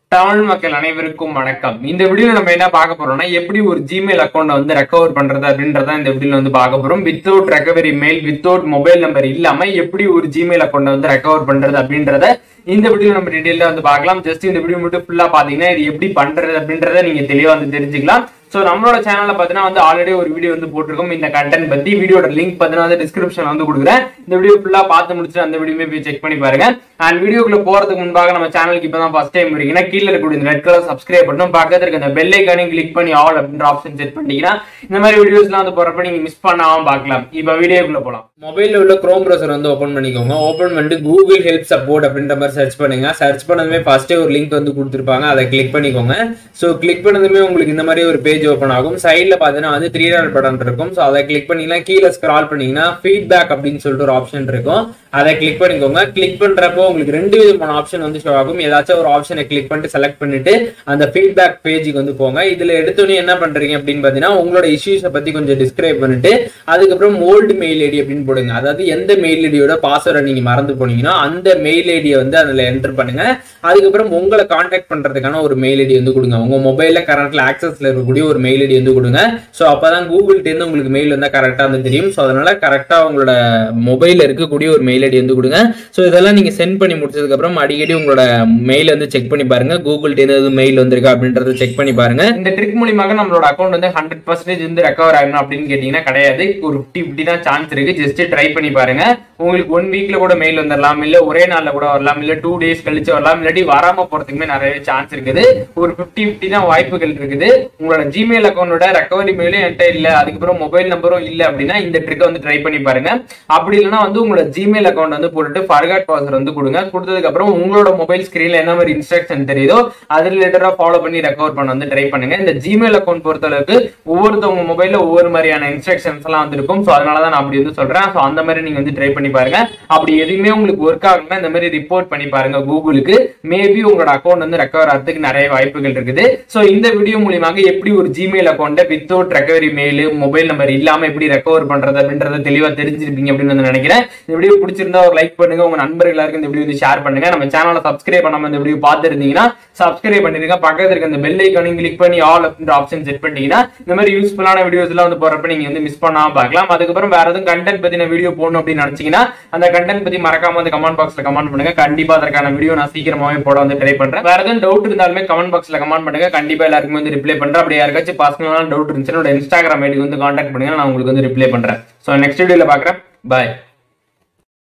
தமிழ் மக்கள் அனைவருக்கும் வணக்கம் இந்த வீடியோல நம்ம என்ன பார்க்க போறோம்னா எப்படி ஒரு ஜிமெயில் அக்கௌண்ட் வந்து ரெக்கவர் பண்றது அப்படின்றத இந்த வீடியோல வந்து பார்க்க போறோம் without recovery mail without mobile number இல்லாம எப்படி ஒரு ஜிமெயில் அக்கௌண்ட் வந்து ரெக்கவர் பண்றது அப்படின்றத இந்த வீடியோ நம்ம டீடைல்டா வந்து பார்க்கலாம் ஜஸ்ட் இந்த வீடியோ மட்டும் ஃபுல்லா பாத்தீங்கன்னா இது எப்படி பண்றது அப்படின்றத நீங்க தெளிவா வந்து தெரிஞ்சுக்கலாம் ஸோ நம்மளோட சேனல்ல பார்த்தீங்கன்னா வந்து ஆல்ரெடி ஒரு வீடியோ வந்து போட்டிருக்கோம் இந்த கண்டென்ட் பத்தி வீடியோட லிங்க் பார்த்தீங்கன்னா வந்து டிஸ்கிரிப்ஷன் வந்து கொடுக்குறேன் இந்த வீடியோ ஃபுல்லா பார்த்து முடிச்சுட்டு அந்த வீடியோமே போய் செக் பண்ணி பாருங்க அண்ட் வீடியோக்குள்ள போறதுக்கு முன்பாக நம்ம சேனலுக்கு இப்போ தான் ஃபர்ஸ்ட் டைம் இருக்கீங்கன்னா கீழே இருக்கக்கூடிய இந்த ரெட் கலர் சப்ஸ்கிரைப் பண்ணணும் பக்கத்துல இருக்க இந்த பெல் ஐக்கானையும் கிளிக் பண்ணி ஆல் அப்படின்ற ஆப்ஷன் செட் பண்ணிட்டீங்கன்னா இந்த மாதிரி வீடியோஸ்லாம் வந்து போறப்ப நீங்க மிஸ் பண்ணாம பார்க்கலாம் இப்போ வீடியோக்குள்ள போலாம் மொபைல்ல உள்ள குரோம் ப்ரௌசர் வந்து ஓப்பன் பண்ணிக்கோங்க ஓப்பன் பண்ணிட்டு கூகுள் ஹெல்ப் சப்போர்ட் அப்படின்ற மாதிரி சர்ச் பண்ணுங்க சர்ச் பண்ணதுமே ஃபர்ஸ்டே ஒரு லிங்க் வந்து கொடுத்துருப்பாங்க அதை கிளிக் பண்ணிக்கோங்க ஸோ கிளிக் பண்ணதுமே உங்களுக்கு இந்த மாதிரி ஒரு பேஜ் ஓப்பன் ஆகும் சைடில் பார்த்தீங்கன்னா வந்து த்ரீ டாட் பட்டன் இருக்கும் ஸோ அதை கிளிக் பண்ணீங்கன்னா கீழே ஸ்க்ரால் பண்ணீங்கன்னா ஃபீட்பேக் அப்படின்னு சொல்லிட்டு ஒரு ஆப்ஷன் இருக்கும் அதை கிளிக் பண்ணிக்கோங்க கிளிக் பண்றப்போ உங்களுக்கு ரெண்டு விதமான ஆப்ஷன் வந்து ஷோ ஆகும் ஏதாச்சும் ஒரு ஆப்ஷனை கிளிக் பண்ணிட்டு செலக்ட் பண்ணிட்டு அந்த ஃபீட்பேக் பேஜுக்கு வந்து போங்க இதுல எடுத்தோன்னே என்ன பண்றீங்க அப்படின்னு பார்த்தீங்கன்னா உங்களோட இஷ்யூஸை பத்தி கொஞ்சம் டிஸ்கிரைப் பண்ணிட்டு அதுக்கப்புறம் ஓல்டு மெயில் ஐடி அப்படின்னு போடுங்க அதாவது எந்த மெயில் ஐடியோட பாஸ்வேர்டை நீங்க மறந்து போனீங்கன்னா அந்த மெயில் ஐடியை வந்து அதில் என்டர் பண்ணுங்க அதுக்கப்புறம் உங்களை காண்டாக்ட் பண்றதுக்கான ஒரு மெயில் ஐடி வந்து கொடுங்க உங்க மொபைல்ல கரண்ட்ல ஆக்சஸ்ல இருக்கக்கூடிய ஒரு மெயில் ஐடி வந்து கொடுங்க ஸோ அப்பதான் கூகுள்கிட்ட இருந்து உங்களுக்கு மெயில் வந்தா கரெக்டா வந்து தெரியும் ஸோ அதனால கரெக்டா உங்களோட மொபைல்ல இருக்கக்கூடிய ஒரு மெயில் ஐடி வந்து கொடுங்க ஸோ இதெல்லாம் நீங்க சென்ட் பண்ணி முடிச்சதுக்கு அப்புறம் அடிக்கடி உங்களோட மெயில் வந்து செக் பண்ணி பாருங்க கூகுள்கிட்ட இருந்து எதுவும் மெயில் வந்திருக்கா அப்படின்றத செக் பண்ணி பாருங்க இந்த ட்ரிக் மூலியமாக நம்மளோட அக்கௌண்ட் வந்து ஹண்ட்ரட் பர்சன்டேஜ் வந்து ரெக்கவர் ஆகணும் அப்படின்னு கேட்டீங்கன்னா கிடையாது ஒரு ஃபிஃப்டி ஃபிஃப்டி தான் சான்ஸ் இருக்கு ஜஸ்ட் ட்ரை பண்ணி பாருங்க உங்களுக்கு ஒன் வீக்ல கூட மெயில் வந்துடலாம் இல்ல ஒரே நாள்ல கூட வரலாம் இல்ல டூ டேஸ் கழிச்சு வரலாம் இல்லாட்டி வராம போறதுக்குமே நிறைய சான்ஸ் இருக்குது ஒரு ஃபிஃப்டி ஃபிஃப்டி தான் வாய்ப்புகள் இருக்குது உங்களோட ஜிமெயில் அக்கௌண்டோட ரெக்கவரி மெயிலும் என்கிட்ட இல்ல அதுக்கப்புறம் மொபைல் நம்பரும் இல்ல அப்படின்னா இந்த ட்ரிக்கை வந்து ட்ரை பண்ணி பாருங்க அப்படி இல்லைன்னா வந்து உங்களோட ஜிமெயில் அக்கௌண்ட் வந்து போட்டுட்டு ஃபர்காட் பாஸ்வேர்ட் வந்து கொடுங்க கொடுத்ததுக்கு அப்புறம் உங்களோட மொபைல் ஸ்கிரீன்ல என்ன மாதிரி இன்ஸ்ட்ரக்ஷன் தெரியுதோ அது ரிலேட்டடா ஃபாலோ பண்ணி ரெக்கவர் பண்ண வந்து ட்ரை பண்ணுங்க இந்த ஜிமெயில் அக்கௌண்ட் பொறுத்த அளவுக்கு ஒவ்வொருத்தவங்க மொபைல்ல ஒவ்வொரு மாதிரியான இன்ஸ்ட்ரக்ஷன்ஸ் எல்லாம் வந்து இருக்கும் ஸோ அதனால தான் நான் அப்படி வந்து சொல்றேன் ஸோ அந்த மாதிரி நீங்க வந்து ட்ரை பண்ணி பாருங்க அப்படி எதுவுமே உங்களுக்கு ஒர்க் ஆகலன்னா இந்த மாதிரி ரிப்போர்ட் பண்ணி பாருங்க கூகுளுக்கு மேபி உங்களோட அக்கௌண்ட் வந்து ரெக்கவர் ஆகிறதுக்கு நிறைய வாய்ப்புகள் இருக்குது ஸோ இந்த வீடியோ மூலியமாக எப்படி ஒரு ஜிமெயில் அக்கௌண்ட்டை without recovery mail mobile number இல்லாம எப்படி ரெக்கவர் பண்றது அப்படின்றத தெளிவா தெரிஞ்சிருப்பீங்க அப்படின்னு வந்து நினைக்கிறேன் இந்த வீடியோ பிடிச்சிருந்தா ஒரு லைக் பண்ணுங்க உங்க நண்பர்கள் எல்லாருக்கும் இந்த வீடியோ வந்து ஷேர் பண்ணுங்க நம்ம சேனலை சப்ஸ்கிரைப் பண்ணாம இந்த வீடியோ பார்த்துருந்தீங்கன்னா சப்ஸ்கிரைப் பண்ணிருங்க பக்கத்துல இருக்க இந்த பெல் ஐக்கானையும் கிளிக் பண்ணி ஆல் அப்படின்ற ஆப்ஷன் செட் பண்ணிட்டீங்கன்னா இந்த மாதிரி யூஸ்ஃபுல்லான வீடியோஸ் எல்லாம் வந்து போறப்ப நீங்க வந்து மிஸ் பண்ணாம பார்க்கலாம் அதுக்கப்புறம் வேற எதுவும் கண்டென்ட் பத்தின வீடியோ போடணும் அப்படின்னு நினைச்சீங்கன்னா அந்த கண்டென்ட் பத்தி மறக்காம வந்து கமெண்ட் பாக்ஸ்ல கமெண்ட் பண்ணுங்க கண்டிப்பா அதற்கான வீடியோ நான் சீக்கிரமாவே போட வந்து ட்ரை பண்றேன் வேற எதுவும் டவுட் இருந்தாலுமே கமெண்ட் பாக்ஸ்ல கமெண்ட் பண்ணுங்க கண்டிப்பா எல்லாருக்குமே வந்து ரிப்ளை பண்றேன் அப்படி யாருக்காச்சும் பர்சனலான டவுட் இருந்துச்சுன்னா என்னோட இன்ஸ்டாகிராம் ஐடிக்கு வந்து கான்டாக்ட் பண்ணுங்க நான் உங்களுக்கு வந்து ரிப்ளை பண்றேன் ஸோ நெக்ஸ்ட் வீடியோல பாக்குறேன் பாய்